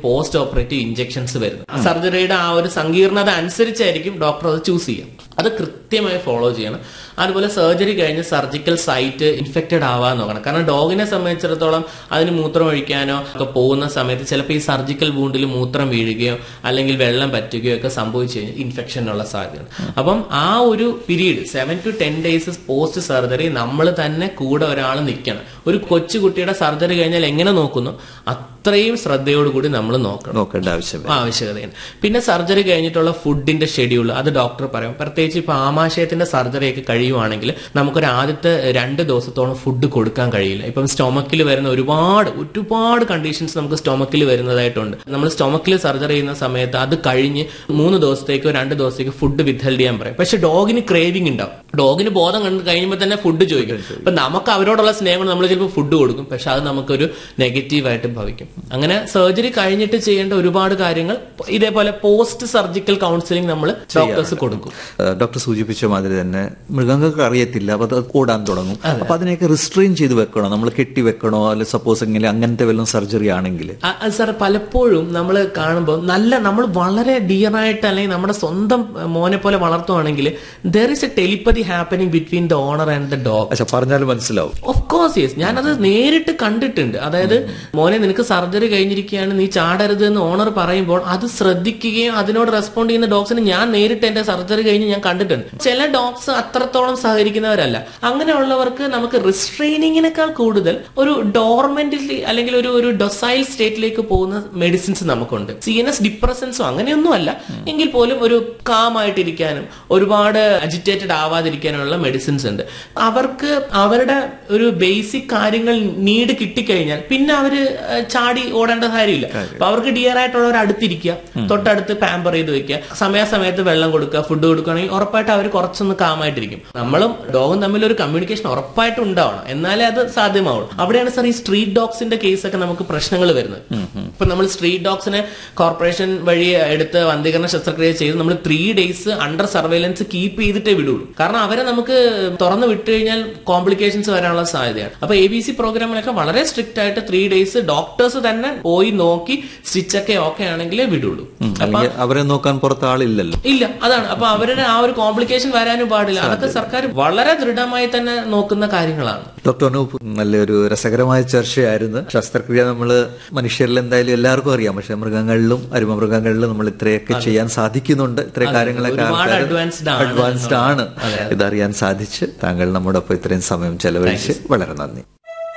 post operative injections വരുന്നത് സർജറിയുടെ ആ ഒരു സങ്കീർണത അനുസരിച്ചായിരിക്കും ഡോക്ടർ അത് ചൂസ് ചെയ്യുക അത് കൃത്യമായി ഫോളോ ചെയ്യണം അതുപോലെ സർജറി കഴിഞ്ഞ് സർജിക്കൽ സൈറ്റ് ഇൻഫെക്റ്റഡ് ആവാൻ നോക്കണം കാരണം ഡോഗിനെ സംബന്ധിച്ചിടത്തോളം അതിന് മൂത്രം ഒഴിക്കാനോ ഒക്കെ പോകുന്ന സമയത്ത് ചിലപ്പോൾ ഈ സർജിക്കൽ വൂണ്ടിൽ മൂത്രം വീഴുകയോ അല്ലെങ്കിൽ വെള്ളം പറ്റുകയോ ഒക്കെ സംഭവിച്ചു കഴിഞ്ഞാൽ ഇൻഫെക്ഷനുള്ള സാധ്യതയാണ് അപ്പം ആ ഒരു period seven to ten days post surgery നമ്മൾ തന്നെ കൂടെ ഒരാൾ നിൽക്കണം ഒരു കൊച്ചു കുട്ടിയുടെ സർജറി കഴിഞ്ഞാൽ എങ്ങനെ നോക്കുന്നു അത്രയും ശ്രദ്ധയോടുകൂടി നമ്മൾ നോക്കണം നോക്കേണ്ട ആവശ്യമില്ല ആവശ്യകതയാണ് പിന്നെ സർജറി കഴിഞ്ഞിട്ടുള്ള ഫുഡിന്റെ ഷെഡ്യൂൾ അത് ഡോക്ടർ പറയും പ്രത്യേകിച്ച് ഇപ്പൊ ആമാശയത്തിന്റെ സർജറി ഒക്കെ കഴിയുവാണെങ്കിൽ നമുക്കൊരു ആദ്യത്തെ രണ്ട് ദിവസത്തോളം ഫുഡ് കൊടുക്കാൻ കഴിയില്ല ഇപ്പം സ്റ്റൊമക്കിൽ വരുന്ന ഒരുപാട് ഒരുപാട് കണ്ടീഷൻസ് നമുക്ക് സ്റ്റൊമക്കിൽ വരുന്നതായിട്ടുണ്ട് നമ്മൾ സ്റ്റൊമക്കിൽ സർജറി ചെയ്യുന്ന സമയത്ത് അത് കഴിഞ്ഞ് മൂന്ന് ദിവസത്തേക്കോ രണ്ട് ദിവസത്തേക്കോ ഫുഡ് വിത്ത്ഹെൽഡ് ചെയ്യാൻ പറയും പക്ഷെ ഡോഗിന് ക്രേവിംഗ് ഉണ്ടാവും ഡോഗിന് ബോധം കണ്ട് കഴിയുമ്പോൾ തന്നെ ഫുഡ് ചോദിക്കും അപ്പൊ നമുക്ക് അവരോടുള്ള സ്നേഹം കൊണ്ട് നമ്മൾ ചിലപ്പോൾ ഫുഡ് കൊടുക്കും പക്ഷെ അത് നമുക്കൊരു നെഗറ്റീവായിട്ട് ഭവിക്കും അങ്ങനെ സർജറി കഴിഞ്ഞിട്ട് ചെയ്യേണ്ട ഒരുപാട് കാര്യങ്ങൾ ഇതേപോലെ പോസ്റ്റ് സർജിക്കൽ കൗൺസിലിംഗ് നമ്മൾ ഡോക്ടേഴ്സ് കൊടുക്കും ഏഹ് ഡോക്ടർ സൂചിപ്പിച്ച മാതിരി തന്നെ മൃഗങ്ങൾക്ക് അറിയത്തില്ല അപ്പൊ അത് ഓടാൻ തുടങ്ങും അപ്പൊ അതിനെയൊക്കെ റിസ്ട്രെയിൻ ചെയ്ത് വെക്കണോ നമ്മൾ കെട്ടി വെക്കണോ അല്ലെ സപ്പോസ് എങ്ങനെ അങ്ങനത്തെ വല്ലതും സർജറി ആണെങ്കിൽ സാർ പലപ്പോഴും നമ്മൾ കാണുമ്പോൾ നല്ല നമ്മൾ വളരെ ഡിയർ ആയിട്ട് അല്ലെങ്കിൽ നമ്മുടെ സ്വന്തം മോനെ പോലെ വളർത്തുവാണെങ്കിൽ there is a telepathy happening between the owner and the dog പക്ഷെ പറഞ്ഞാലും മനസ്സിലാവും ഓഫ് കോഴ്സ് യെസ് ഞാനത് നേരിട്ട് കണ്ടിട്ടുണ്ട് അതായത് മോനെ നിനക്ക് സർജറി കഴിഞ്ഞിരിക്കുകയാണ് നീ ചാടരുത് എന്ന് ഓണർ പറയുമ്പോൾ അത് ശ്രദ്ധിക്കുകയും അതിനോട് റെസ്പോണ്ട് ചെയ്യുന്ന ഡോഗ്സിന് ഞാൻ നേരിട്ട് എന്റെ സർജറി കഴിഞ്ഞ് ഞാൻ കണ്ടിട്ടുണ്ട് ചില ഡോഗ്സ് അത്രത്തോളം സഹകരിക്കുന്നവരല്ല അങ്ങനെയുള്ളവർക്ക് നമുക്ക് റിസ്ട്രെയിനിങ്ങിനേക്കാൾ കൂടുതൽ ഒരു ഡോർമെന്റിൽ അല്ലെങ്കിൽ ഒരു ഒരു ഡൊസൈൽ സ്റ്റേറ്റിലേക്ക് പോകുന്ന മെഡിസിൻസ് നമുക്കുണ്ട് സി എൻ എസ് ഡിപ്രസൻസോ അങ്ങനെയൊന്നും അല്ല എങ്കിൽ പോലും ഒരു കാം ആയിട്ടിരിക്കാനും ഒരുപാട് അജിറ്റേറ്റഡ് ആവാതിരിക്കാനുള്ള മെഡിസിൻസ് ഉണ്ട് അവർക്ക് അവരുടെ ഒരു ബേസിക് കാര്യങ്ങൾ നീഡ് കിട്ടിക്കഴിഞ്ഞാൽ പിന്നെ അവര് ഏഹ്, ചാടി ഓടേണ്ട കാര്യമില്ല അപ്പൊ അവർക്ക് ഡിയർ ആയിട്ടുള്ളവർ അടുത്തിരിക്കുക തൊട്ടടുത്ത് പാമ്പർ ചെയ്ത് വെക്കുക സമയാസമയത്ത് വെള്ളം കൊടുക്കുക ഫുഡ് കൊടുക്കുകയാണെങ്കിൽ ഉറപ്പായിട്ട് അവർ കുറച്ചൊന്ന് കാമായിട്ടിരിക്കും നമ്മളും ഡോഗും തമ്മിൽ ഒരു കമ്മ്യൂണിക്കേഷൻ ഉറപ്പായിട്ടും ഉണ്ടാവണം എന്നാലേ അത് സാധ്യമാവുള്ളൂ അവിടെയാണ് സാർ ഈ സ്ട്രീറ്റ് ഡോഗ്സിന്റെ കേസൊക്കെ നമുക്ക് പ്രശ്നങ്ങൾ വരുന്നത് ഇപ്പൊ നമ്മൾ സ്ട്രീറ്റ് ഡോഗ്സിനെ കോർപ്പറേഷൻ വഴി എടുത്ത് വന്ധീകരണ ശസ്ത്രക്രിയ ചെയ്ത് നമ്മൾ three days under surveillance keep ചെയ്തിട്ടേ വിടുള്ളൂ കാരണം അവരെ നമുക്ക് തുറന്നു വിട്ടു കഴിഞ്ഞാൽ കോംപ്ലിക്കേഷൻസ് വരാനുള്ള സാധ്യതയാണ് അപ്പൊ എ ബി സി പ്രോഗ്രാമിലൊക്കെ വളരെ സ്ട്രിക്റ്റ് ആയിട്ട് ത്രീ ഡേയ്സ് ഡോക്ടേഴ്സ് തന്നെ പോയി നോക്കി സ്റ്റിച്ചൊക്കെ ഓക്കെ ആണെങ്കിലേ വിടുള്ളൂ അല്ലെങ്കിൽ അവരെ നോക്കാൻ പുറത്ത് ആളില്ലല്ലോ ഇല്ല അതാണ് അപ്പൊ അവരുടെ ആ ഒരു കോംപ്ലിക്കേഷൻ വരാനും പാടില്ല അതൊക്കെ സർക്കാർ വളരെ ദൃഢമായി തന്നെ നോക്കുന്ന കാര്യങ്ങളാണ് ഡോക്ടർ അനൂപ് നല്ലൊരു രസകരമായ ചർച്ചയായിരുന്നു ശസ്ത്രക്രിയ നമ്മൾ മനുഷ്യരിൽ എന്തായാലും എല്ലാവർക്കും അറിയാം പക്ഷെ മൃഗങ്ങളിലും അരുമ മൃഗങ്ങളിലും നമ്മൾ ഇത്രയൊക്കെ ചെയ്യാൻ സാധിക്കുന്നുണ്ട് ഇത്രയും കാര്യങ്ങളൊക്കെ ഒരുപാട് ആൾക്കാർ advanced ആണ് അഡ്വാൻസ്ഡ് ആണ് ഇതറിയാൻ സാധിച്ച് താങ്കൾ നമ്മോടൊപ്പം ഇത്രയും സമയം ചെലവഴിച്ച് വളരെ നന്ദി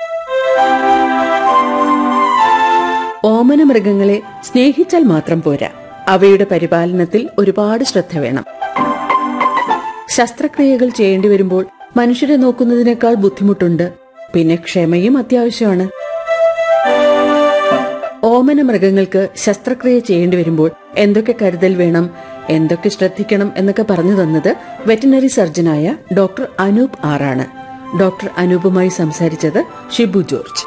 ഓമന മൃഗങ്ങളെ സ്നേഹിച്ചാൽ മാത്രം പോരാ അവയുടെ പരിപാലനത്തിൽ ഒരുപാട് ശ്രദ്ധ വേണം ശസ്ത്രക്രിയകൾ ചെയ്യേണ്ടി വരുമ്പോൾ മനുഷ്യരെ നോക്കുന്നതിനേക്കാൾ ബുദ്ധിമുട്ടുണ്ട് പിന്നെ ക്ഷമയും അത്യാവശ്യമാണ് ഓമന മൃഗങ്ങൾക്ക് ശസ്ത്രക്രിയ ചെയ്യേണ്ടി വരുമ്പോൾ എന്തൊക്കെ കരുതൽ വേണം എന്തൊക്കെ ശ്രദ്ധിക്കണം എന്നൊക്കെ പറഞ്ഞു തന്നത് വെറ്റിനറി സർജനായ ഡോക്ടർ അനൂപ് ആറാണ് ഡോക്ടർ അനൂപുമായി സംസാരിച്ചത് ഷിബു ജോർജ്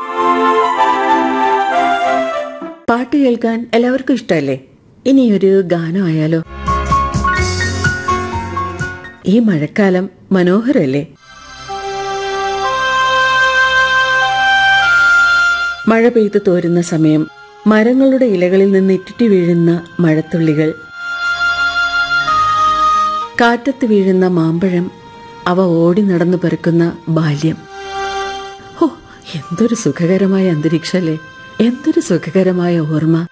പാട്ട് കേൾക്കാൻ എല്ലാവർക്കും ഇഷ്ടമല്ലേ ഇനിയൊരു ഗാനം ആയാലോ ഈ മഴക്കാലം മനോഹരല്ലേ മഴ പെയ്തു തോരുന്ന സമയം മരങ്ങളുടെ ഇലകളിൽ നിന്ന് ഇറ്റിറ്റി വീഴുന്ന മഴത്തുള്ളികൾ കാറ്റത്ത് വീഴുന്ന മാമ്പഴം അവ ഓടി നടന്നു പെറുക്കുന്ന ബാല്യം ഹോ എന്തൊരു സുഖകരമായ അന്തരീക്ഷല്ലേ എന്തൊരു സുഖകരമായ ഓർമ്മ